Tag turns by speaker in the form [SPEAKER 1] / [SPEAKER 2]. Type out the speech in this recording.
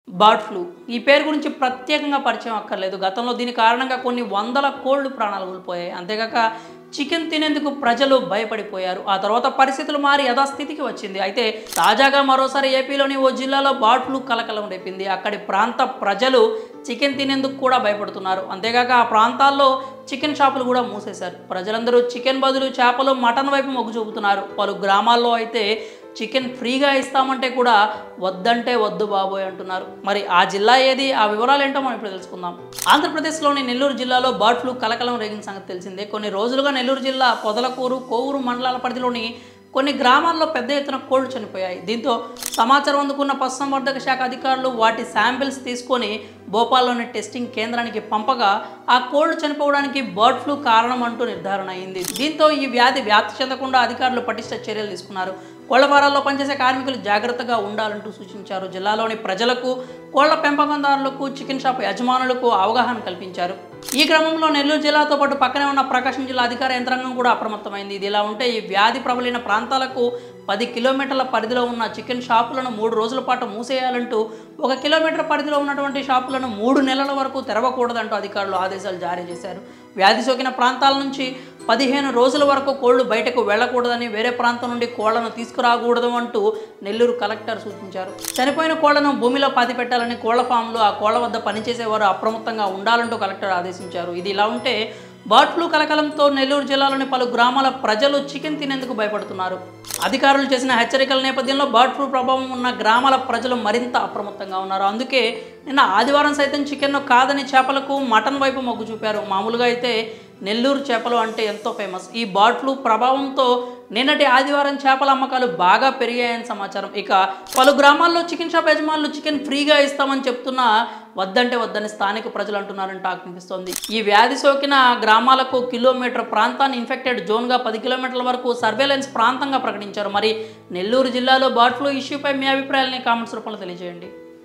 [SPEAKER 1] bird flu ఈ పేరు గురించి ప్రత్యేకంగా పరిచయం అక్కర్లేదు గతంలో దీని కారణంగా కొన్ని వందల కోళ్లు ప్రాణాలు కోల్పోయాయి అంతేకాక చికెన్ తినేందుకు ప్రజలు భయపడిపోయారు ఆ తర్వాత పరిస్థితులు మారి యథాస్థితికి వచ్చింది అయితే తాజాగా మరోసారి ఏపీలోని ఓ జిల్లాలో బర్డ్ ఫ్లూ కలకలం రేపింది అక్కడి ప్రాంత ప్రజలు చికెన్ తినేందుకు కూడా భయపడుతున్నారు అంతేకాక ఆ ప్రాంతాల్లో చికెన్ షాపులు కూడా మూసేశారు ప్రజలందరూ చికెన్ బదులు చేపలు మటన్ వైపు మొగ్గు చూపుతున్నారు పలు గ్రామాల్లో అయితే చికెన్ ఫ్రీగా ఇస్తామంటే కూడా వద్దంటే వద్దు బాబోయ్ అంటున్నారు మరి ఆ జిల్లా ఏది ఆ వివరాలు ఏంటో మనం ఇప్పుడు తెలుసుకుందాం ఆంధ్రప్రదేశ్లోని నెల్లూరు జిల్లాలో బర్డ్ ఫ్లూ కలకలం రేగిన సంగతి తెలిసిందే కొన్ని రోజులుగా నెల్లూరు జిల్లా పొదలకూరు కోవూరు మండలాల పరిధిలోని కొన్ని గ్రామాల్లో పెద్ద ఎత్తున కోళ్లు చనిపోయాయి దీంతో సమాచారం అందుకున్న పశుసంవర్ధక శాఖ అధికారులు వాటి శాంపిల్స్ తీసుకొని భోపాల్లోని టెస్టింగ్ కేంద్రానికి పంపగా ఆ కోళ్లు చనిపోవడానికి బర్డ్ ఫ్లూ కారణం అంటూ నిర్ధారణ అయింది దీంతో ఈ వ్యాధి వ్యాప్తి చెందకుండా అధికారులు పటిష్ట చర్యలు తీసుకున్నారు కోళ్ల ఫారాల్లో పనిచేసే కార్మికులు జాగ్రత్తగా ఉండాలంటూ సూచించారు జిల్లాలోని ప్రజలకు కోళ్ల పెంపకందారులకు చికెన్ షాప్ యజమానులకు అవగాహన కల్పించారు ఈ క్రమంలో నెల్లూరు జిల్లాతో పాటు పక్కనే ఉన్న ప్రకాశం జిల్లా అధికార యంత్రాంగం కూడా అప్రమత్తమైంది ఇది ఇలా ఉంటే ఈ వ్యాధి ప్రబలిన ప్రాంతాలకు పది కిలోమీటర్ల పరిధిలో ఉన్న చికెన్ షాపులను మూడు రోజుల పాటు మూసేయాలంటూ ఒక కిలోమీటర్ పరిధిలో ఉన్నటువంటి షాపులను మూడు నెలల వరకు తెరవకూడదంటూ అధికారులు ఆదేశాలు జారీ చేశారు వ్యాధి సోకిన ప్రాంతాల నుంచి పదిహేను రోజుల వరకు కోళ్లు బయటకు వెళ్లకూడదని వేరే ప్రాంతం నుండి కోళ్లను తీసుకురాకూడదు అంటూ నెల్లూరు కలెక్టర్ సూచించారు చనిపోయిన కోళ్లను భూమిలో పాతి పెట్టాలని కోళ్ల ఫామ్లు ఆ కోళ్ల వద్ద పనిచేసేవారు అప్రమత్తంగా ఉండాలంటూ కలెక్టర్ ఆదేశించారు ఇది ఇలా ఉంటే బర్డ్ ఫ్లూ కలకలంతో నెల్లూరు జిల్లాలోని పలు గ్రామాల ప్రజలు చికెన్ తినేందుకు భయపడుతున్నారు అధికారులు చేసిన హెచ్చరికల నేపథ్యంలో బర్డ్ ఫ్లూ ప్రభావం ఉన్న గ్రామాల ప్రజలు మరింత అప్రమత్తంగా ఉన్నారు అందుకే నిన్న ఆదివారం సైతం చికెన్ను కాదని చేపలకు మటన్ వైపు మొగ్గు చూపారు మామూలుగా అయితే నెల్లూరు చేపలు అంటే ఎంతో ఫేమస్ ఈ బర్డ్ ఫ్లూ ప్రభావంతో నిన్నటి ఆదివారం చేపల అమ్మకాలు బాగా పెరిగాయని సమాచారం ఇక పలు గ్రామాల్లో చికెన్ షాప్ యజమానులు చికెన్ ఫ్రీగా ఇస్తామని చెప్తున్నా వద్దంటే వద్దని స్థానిక ప్రజలు అంటున్నారని టాక్ వినిపిస్తోంది ఈ వ్యాధి సోకిన గ్రామాలకు కిలోమీటర్ ప్రాంతాన్ని ఇన్ఫెక్టెడ్ జోన్గా పది కిలోమీటర్ల వరకు సర్వేలెన్స్ ప్రాంతంగా ప్రకటించారు మరి నెల్లూరు జిల్లాలో బర్డ్ ఫ్లూ ఇష్యూపై మీ అభిప్రాయాలని కామెంట్స్ రూపంలో తెలియజేయండి